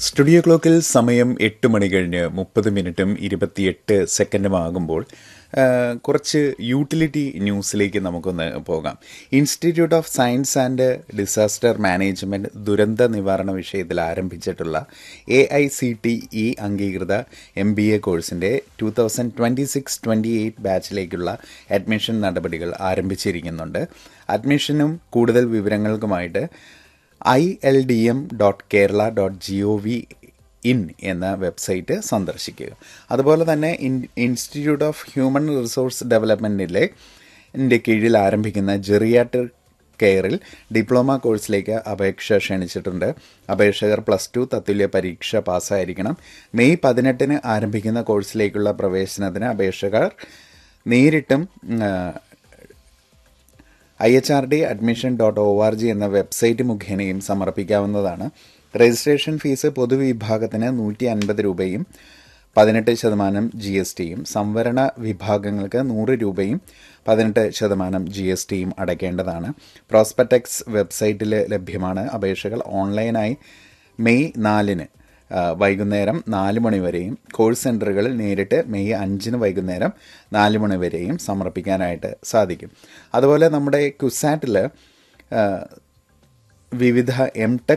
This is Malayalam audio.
സ്റ്റുഡിയോ ക്ലോക്കിൽ സമയം എട്ട് മണി കഴിഞ്ഞ് മുപ്പത് മിനിറ്റും ഇരുപത്തിയെട്ട് സെക്കൻഡും ആകുമ്പോൾ ആ, കുറച്ച് യൂട്ടിലിറ്റി ന്യൂസിലേക്ക് നമുക്കൊന്ന് പോകാം institute of science and disaster management ദുരന്ത നിവാരണ വിഷയത്തിൽ ആരംഭിച്ചിട്ടുള്ള A I C T E അംഗീകൃത എം ബി എ കോഴ്സിൻ്റെ two thousand twenty six twenty eight ബാച്ചിലേക്കുള്ള അഡ്മിഷൻ നടപടികൾ ആരംഭിച്ചിരിക്കുന്നുണ്ട് അഡ്മിഷനും കൂടുതൽ വിവരങ്ങൾക്കുമായിട്ട് I L D M dot Kerala dot G O V in എന്ന വെബ്സൈറ്റ് സന്ദർശിക്കുക അതുപോലെ തന്നെ in institute of human resource ഡെവലപ്മെൻറ്റിലെ ൻ്റെ കീഴിൽ ആരംഭിക്കുന്ന ജെറിയാട്രിക് കെയറിൽ ഡിപ്ലോമ കോഴ്സിലേക്ക് അപേക്ഷ ക്ഷണിച്ചിട്ടുണ്ട് അപേക്ഷകർ പ്ലസ് ടു തത്തുല്യ പരീക്ഷ പാസ്സായിരിക്കണം മെയ് പതിനെട്ടിന് ആരംഭിക്കുന്ന കോഴ്സിലേക്കുള്ള പ്രവേശനത്തിന് അപേക്ഷകർ നേരിട്ടും ആ, I H R D admission dot O R G എന്ന വെബ്സൈറ്റ് മുഖേനയും സമർപ്പിക്കാവുന്നതാണ് രജിസ്ട്രേഷൻ ഫീസ് പൊതുവിഭാഗത്തിന് നൂറ്റി അൻപത് രൂപയും പതിനെട്ട് ശതമാനം ജി എസ് ടിയും സംവരണ വിഭാഗങ്ങൾക്ക് നൂറ് രൂപയും പതിനെട്ട് ശതമാനം ജി എസ് ടിയും അടയ്ക്കേണ്ടതാണ് പ്രോസ്പെക്ടക്സ് വെബ്സൈറ്റിൽ ലഭ്യമാണ് അപേക്ഷകൾ ഓൺലൈനായി മെയ് നാലിന് ആ, വൈകുന്നേരം നാല് മണി വരെയും കോഴ്സ് സെൻറ്ററുകളിൽ നേരിട്ട് മെയ് അഞ്ചിന് വൈകുന്നേരം നാല് മണി വരെയും സമർപ്പിക്കാനായിട്ട് സാധിക്കും അതുപോലെ നമ്മുടെ കുസാറ്റിൽ വിവിധ എം ടെക്